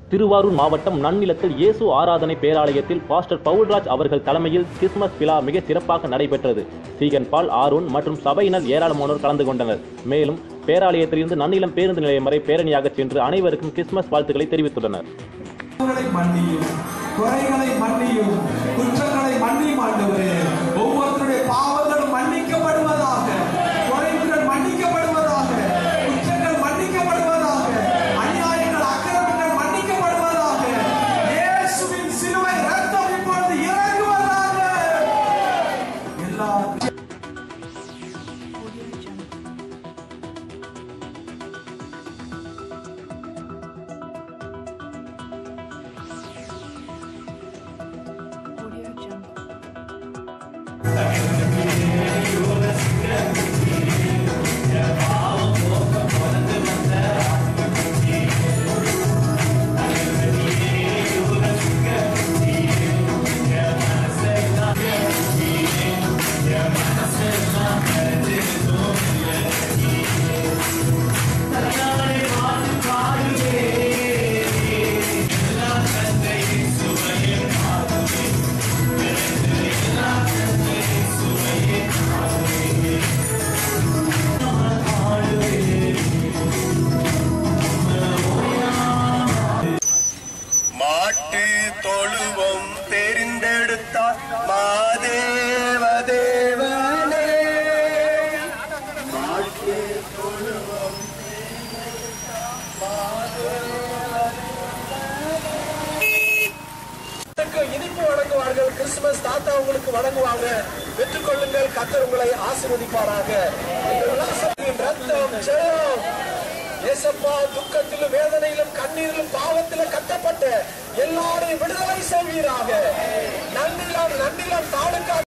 திருவாரூர் மாவட்டம் நன்னிலத்தில் இயேசு ஆராதனை பேராலயத்தில் பாஸ்டர் பவுல்ராஜ் அவர்கள் தலைமையில் கிறிஸ்துமஸ் விழா மிக சிறப்பாக நடைபெற்றது சீகன் பால் ஆரோன் மற்றும் சபையினர் ஏராளமானோர் கலந்து கொண்டனர் மேலும் பேராலயத்திலிருந்து நன்னிலம் பேருந்து நிலையம் வரை பேரணியாக சென்று அனைவருக்கும் கிறிஸ்துமஸ் வாழ்த்துக்களை தெரிவித்துள்ளனர் குற்றங்களை மன்னியும் குறைகளை மன்னியும் குற்றங்களை மன்னியும் ஆண்டவரே ஒவ்வொருத்தருடைய பாவங்களும் மன்னிக்கப்படுவதாக குறைகள் மன்னிக்கப்படுவதாக குற்றங்கள் மன்னிக்கப்படுவதாக அநியாயங்கள் அக்கிரமங்கள் மன்னிக்கப்படுவதாக இயேசுவின் சிலுவை ரத்தம் இப்பொழுது இறங்குவதாக எல்லா Audio Jungle. மாட்டு தொழுவம் தெரிந்தெடுத்தார் மாதேவ தேவனே மாட்டு தொழுவம் இனிப்பு வழங்குவார்கள் கிறிஸ்துமஸ் தாத்தா உங்களுக்கு வழங்குவாங்க பெற்றுக்கொள்ளுங்கள் கத்தர் உங்களை ஆசீர்வதிப்பாராக இந்த விலாசத்தின் ரத்தம் ஜெயம் ஏசப்பா துக்கத்திலும் வேதனையிலும் கண்ணீரிலும் பாவத்திலும் கட்டப்பட்ட எல்லாரையும் விடுதலை செய்வீராக நன்னிலம் நன்னிலம் தாலுகா